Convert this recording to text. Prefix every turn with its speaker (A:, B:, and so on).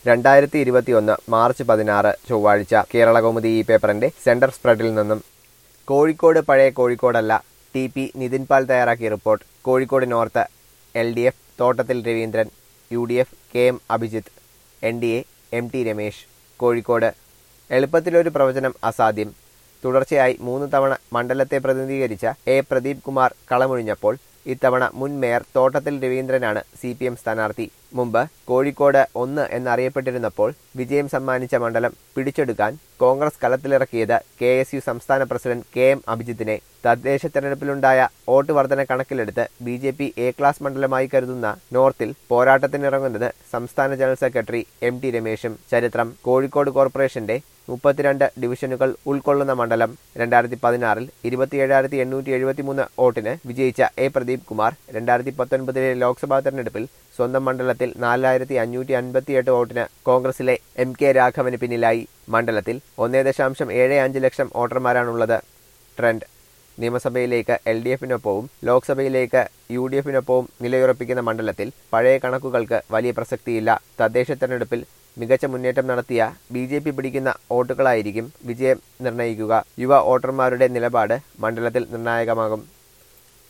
A: രണ്ടായിരത്തി ഇരുപത്തിയൊന്ന് മാർച്ച് പതിനാറ് ചൊവ്വാഴ്ച കേരളകൗമുദി ഈ പേപ്പറിന്റെ സെന്റർ സ്പ്രെഡിൽ നിന്നും കോഴിക്കോട് പഴയ കോഴിക്കോടല്ല ടി പി നിതിൻ പാൽ തയ്യാറാക്കിയ report Kozhikode north L D F Thottathil Raveendran U D F K M Abhijith N D A M T Ramesh Kozhikode എളുപ്പത്തിലൊരു പ്രവചനം അസാധ്യം തുടർച്ചയായി മൂന്ന് തവണ മണ്ഡലത്തെ പ്രതിനിധീകരിച്ച എ പ്രദീപ് കുമാർ കളമൊഴിഞ്ഞപ്പോൾ ഇത്തവണ മുൻ മേയർ തോട്ടത്തിൽ രവീന്ദ്രനാണ് സി പി എം സ്ഥാനാർത്ഥി മുമ്പ് കോഴിക്കോട് ഒന്ന് എന്നറിയപ്പെട്ടിരുന്നപ്പോൾ വിജയം സമ്മാനിച്ച മണ്ഡലം പിടിച്ചെടുക്കാൻ കോൺഗ്രസ് കളത്തിലിറക്കിയത് കെ എസ് യു സംസ്ഥാന പ്രസിഡന്റ് കെ എം അഭിജിത്തിനെ തദ്ദേശ തെരഞ്ഞെടുപ്പിലുണ്ടായ വോട്ട് വർധന കണക്കിലെടുത്ത് B J P A class മണ്ഡലമായി കരുതുന്ന നോർത്തിൽ പോരാട്ടത്തിനിറങ്ങുന്നത് സംസ്ഥാന ജനറൽ സെക്രട്ടറി എം ടി രമേശും ചരിത്രം കോഴിക്കോട് കോർപ്പറേഷന്റെ മുപ്പത്തിരണ്ട് ഡിവിഷനുകൾ ഉൾക്കൊള്ളുന്ന മണ്ഡലം രണ്ടായിരത്തി പതിനാറിൽ ഇരുപത്തിയേഴായിരത്തി എണ്ണൂറ്റി എഴുപത്തിമൂന്ന് വോട്ടിന് വിജയിച്ച എ പ്രദീപ് കുമാർ രണ്ടായിരത്തി പത്തൊൻപതിലെ ലോക്സഭാ തെരഞ്ഞെടുപ്പിൽ സ്വന്തം മണ്ഡലത്തിൽ നാലായിരത്തി അഞ്ഞൂറ്റി അൻപത്തിയെട്ട് വോട്ടിന് കോൺഗ്രസിലെ എം കെ രാഘവന് പിന്നിലായി മണ്ഡലത്തിൽ ഒന്നേ ദശാംശം ഏഴ് അഞ്ച് ലക്ഷം വോട്ടർമാരാണുള്ളത് ട്രെൻഡ് നിയമസഭയിലേക്ക് എൽ ഡി എഫിനൊപ്പവും ലോക്സഭയിലേക്ക് യു ഡി എഫിനൊപ്പവും നിലയുറപ്പിക്കുന്ന മണ്ഡലത്തിൽ പഴയ കണക്കുകൾക്ക് വലിയ പ്രസക്തിയില്ല തദ്ദേശ തെരഞ്ഞെടുപ്പിൽ മികച്ച മുന്നേറ്റം നടത്തിയ ബി ജെ പി പിടിക്കുന്ന വോട്ടുകളായിരിക്കും വിജയം നിർണ്ണയിക്കുക യുവ വോട്ടർമാരുടെ നിലപാട് മണ്ഡലത്തിൽ നിർണായകമാകും